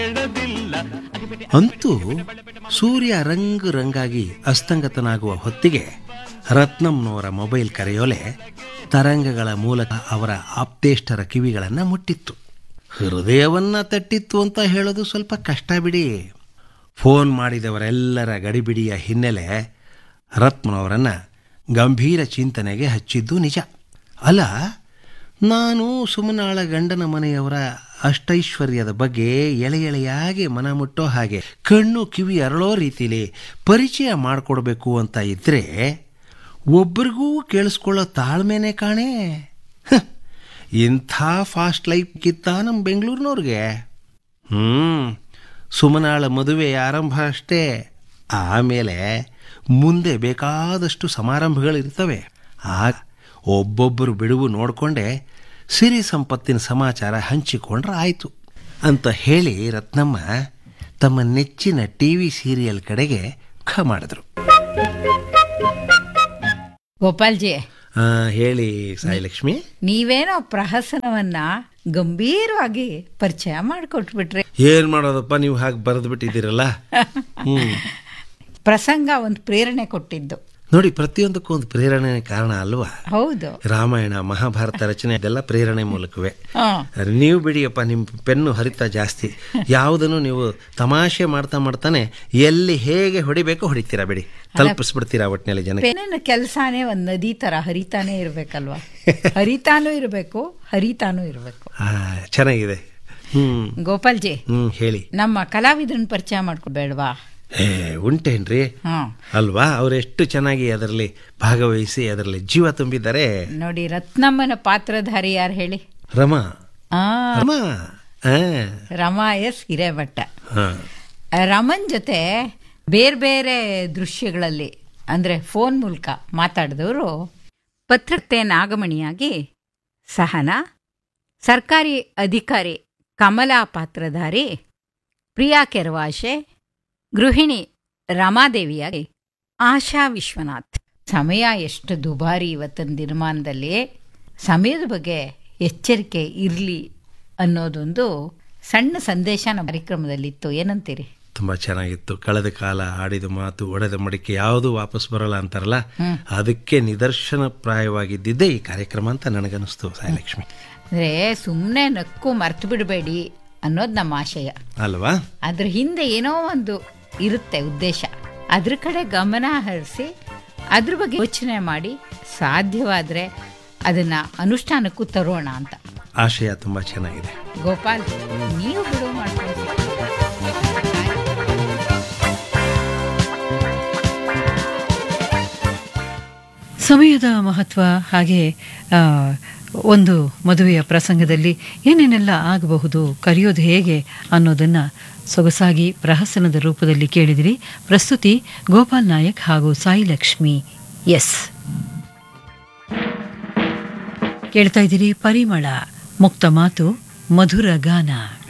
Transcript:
ಅಂತೂ ಸೂರ್ಯ ರಂಗು ರಂಗಾಗಿ ಅಸ್ತಂಗತನಾಗುವ ಹೊತ್ತಿಗೆ ರತ್ನಂನವರ ಮೊಬೈಲ್ ಕರೆಯೋಲೆ ತರಂಗಗಳ ಮೂಲಕ ಅವರ ಆಪ್ತೇಷ್ಟರ ಕಿವಿಗಳನ್ನು ಮುಟ್ಟಿತ್ತು ಹೃದಯವನ್ನ ತಟ್ಟಿತ್ತು ಅಂತ ಹೇಳೋದು ಸ್ವಲ್ಪ ಕಷ್ಟ ಬಿಡಿ ಫೋನ್ ಮಾಡಿದವರೆಲ್ಲರ ಗಡಿಬಿಡಿಯ ಹಿನ್ನೆಲೆ ರತ್ನವರನ್ನು ಗಂಭೀರ ಚಿಂತನೆಗೆ ಹಚ್ಚಿದ್ದು ನಿಜ ಅಲ್ಲ ನಾನು ಸುಮನಾಳ ಗಂಡನ ಮನೆಯವರ ಅಷ್ಟೈಶ್ವರ್ಯದ ಬಗ್ಗೆ ಎಳೆ ಎಳೆಯಾಗಿ ಮನ ಮುಟ್ಟೋ ಹಾಗೆ ಕಣ್ಣು ಕಿವಿ ಅರಳೋ ರೀತಿಲಿ ಪರಿಚಯ ಮಾಡಿಕೊಡ್ಬೇಕು ಅಂತ ಇದ್ರೆ ಒಬ್ರಿಗೂ ಕೇಳಿಸ್ಕೊಳ್ಳೋ ತಾಳ್ಮೆನೆ ಕಾಣೆ ಹ, ಇಂಥ ಫಾಸ್ಟ್ ಲೈಫ್ ಕಿತ್ತ ನಮ್ಮ ಬೆಂಗಳೂರಿನವ್ರಿಗೆ ಹ್ಞೂ ಸುಮನಾಳ ಮದುವೆ ಆರಂಭ ಅಷ್ಟೇ ಆಮೇಲೆ ಮುಂದೆ ಬೇಕಾದಷ್ಟು ಸಮಾರಂಭಗಳಿರ್ತವೆ ಆಗ ಒಬ್ಬೊಬ್ಬರು ಬಿಡುವು ನೋಡಿಕೊಂಡೆ ಸಿರಿ ಸಂಪತ್ತಿನ ಸಮಾಚಾರ ಹಂಚಿಕೊಂಡ್ರೆ ಆಯಿತು ಅಂತ ಹೇಳಿ ರತ್ನಮ್ಮ ತಮ್ಮ ನೆಚ್ಚಿನ ಟಿ ವಿ ಸೀರಿಯಲ್ ಕಡೆಗೆ ಖ ಮಾಡಿದ್ರು ಗೋಪಾಲ್ಜಿ ಆ, ಹೇಳಿ ಸಾಯಿಲಕ್ಷ್ಮಿ ನೀವೇನೋ ಪ್ರಹಸನವನ್ನ ಗಂಭೀರವಾಗಿ ಪರಿಚಯ ಮಾಡಿಕೊಟ್ಬಿಟ್ರಿ ಏನು ಮಾಡೋದಪ್ಪ ನೀವು ಹಾಗೆ ಬರೆದು ಬಿಟ್ಟಿದ್ದೀರಲ್ಲ ಹ್ಞೂ ಪ್ರಸಂಗ ಒಂದು ಪ್ರೇರಣೆ ಕೊಟ್ಟಿದ್ದು ನೋಡಿ ಪ್ರತಿಯೊಂದಕ್ಕೂ ಒಂದು ಪ್ರೇರಣೆ ಕಾರಣ ಅಲ್ವಾ ಹೌದು ರಾಮಾಯಣ ಮಹಾಭಾರತ ರಚನೆ ಅದೆಲ್ಲ ಪ್ರೇರಣೆ ಮೂಲಕವೇ ಹಾ ನೀವು ಬಿಡಿಯಪ್ಪ ನಿಮ್ಮ ಪೆನ್ನು ಹರಿತ ಜಾಸ್ತಿ ಯಾವುದನ್ನು ನೀವು ತಮಾಷೆ ಮಾಡ್ತಾ ಮಾಡ್ತಾನೆ ಎಲ್ಲಿ ಹೇಗೆ ಹೊಡಿಬೇಕೋ ಹೊಡಿತೀರಾ ಬಿಡಿ ತಲುಪಿಸ್ಬಿಡ್ತೀರಾ ಒಟ್ಟಿನಲ್ಲಿ ಜನಕ್ಕೆ ಪೆನ್ನಿನ ಕೆಲಸನೇ ಒಂದು ನದಿ ತರ ಹರಿತಾನೆ ಇರ್ಬೇಕಲ್ವಾ ಹರಿತಾನೂ ಇರಬೇಕು ಹರಿತಾನೂ ಇರಬೇಕು ಆ, ಚೆನ್ನಾಗಿದೆ ಹ್ಮ್ ಗೋಪಾಲ್ಜಿ ಹ್ಮ್ ಹೇಳಿ ನಮ್ಮ ಕಲಾವಿದರನ್ನ ಪರಿಚಯ ಮಾಡ್ಕೊಬೇಡ್ವಾ ಏ ಉಂಟೇನ್ರಿ ಹಾ ಅಲ್ವಾ ಅವರೆಷ್ಟು ಚೆನ್ನಾಗಿ ಅದರಲ್ಲಿ ಭಾಗವಹಿಸಿ ಅದರಲ್ಲಿ ಜೀವ ತುಂಬಿದ್ದಾರೆ ನೋಡಿ ರತ್ನಮ್ಮನ ಪಾತ್ರಧಾರಿ ಯಾರು ಹೇಳಿ ರಮಾ ಆ ರಮಾ ಆ, ರಮಾ ಎಸ್ ಹಿರೇಭಟ್ಟ ಹಾ. ರಮನ್ ಜೊತೆ ಬೇರೆ ಬೇರೆ ದೃಶ್ಯಗಳಲ್ಲಿ ಅಂದ್ರೆ ಫೋನ್ ಮೂಲಕ ಮಾತಾಡಿದವರು ಪತ್ರತೆ ನಾಗಮಣಿಯಾಗಿ ಸಹನಾ ಸರ್ಕಾರಿ ಅಧಿಕಾರಿ ಕಮಲಾ ಪಾತ್ರಧಾರಿ ಪ್ರಿಯಾ ಕೆರವಾಶೆ ಗೃಹಿಣಿ ರಮಾದೇವಿಯಾಗಿ ಆಶಾ ವಿಶ್ವನಾಥ್ ಸಮಯ ಎಷ್ಟು ದುಬಾರಿ ಇವತ್ತಿನ ದಿನಮಾನದಲ್ಲಿ ಸಮಯದ ಬಗ್ಗೆ ಎಚ್ಚರಿಕೆ ಇರಲಿ ಅನ್ನೋದೊಂದು ಸಣ್ಣ ಸಂದೇಶ ನಮ್ಮ ಕಾರ್ಯಕ್ರಮದಲ್ಲಿತ್ತು ಏನಂತೀರಿ ತುಂಬಾ ಚೆನ್ನಾಗಿತ್ತು ಕಳೆದ ಕಾಲ ಆಡಿದ ಮಾತು ಒಡೆದ ಮಡಿಕೆ ಯಾವುದು ವಾಪಸ್ ಬರಲ್ಲ ಅಂತಾರಲ್ಲ ಅದಕ್ಕೆ ನಿದರ್ಶನ ಪ್ರಾಯವಾಗಿದ್ದಿದ್ದೇ ಈ ಕಾರ್ಯಕ್ರಮ ಅಂತ ನನಗನ್ನಿಸ್ತು ಸಾಯಲಕ್ಷ್ಮಿ ಅಂದ್ರೆ ಸುಮ್ಮನೆ ನಕ್ಕು ಮರ್ತು ಬಿಡಬೇಡಿ ಅನ್ನೋದು ನಮ್ಮ ಆಶಯ ಅಲ್ವಾ ಅದ್ರ ಹಿಂದೆ ಏನೋ ಒಂದು ಇರುತ್ತೆ ಉದ್ದೇಶ ಅದ್ರ ಕಡೆ ಗಮನ ಹರಿಸಿ ಅದ್ರ ಬಗ್ಗೆ ಯೋಚನೆ ಮಾಡಿ ಸಾಧ್ಯವಾದ್ರೆ ಅದನ್ನ ಅನುಷ್ಠಾನಕ್ಕೂ ತರೋಣ ಅಂತ ಆಶಯ ತುಂಬಾ ಚೆನ್ನಾಗಿದೆ ಗೋಪಾಲ್ ನೀವು ಬಿಡುವು ಮಾಡ್ಕೊಳ್ಳಿ ಸಮಯದ ಮಹತ್ವ ಹಾಗೆ ಆ, ಒಂದು ಮದುವೆಯ ಪ್ರಸಂಗದಲ್ಲಿ ಏನೇನೆಲ್ಲ ಆಗಬಹುದು ಕರೆಯೋದು ಹೇಗೆ ಅನ್ನೋದನ್ನು ಸೊಗಸಾಗಿ ಪ್ರಹಸನದ ರೂಪದಲ್ಲಿ ಕೇಳಿದಿರಿ ಪ್ರಸ್ತುತಿ ಗೋಪಾಲ್ ನಾಯಕ್ ಹಾಗೂ ಸಾಯಿ ಲಕ್ಷ್ಮಿ ಎಸ್ ಕೇಳ್ತಾ ಇದ್ದೀರಿ ಪರಿಮಳ ಮುಕ್ತ ಮಾತು ಮಧುರ ಗಾನ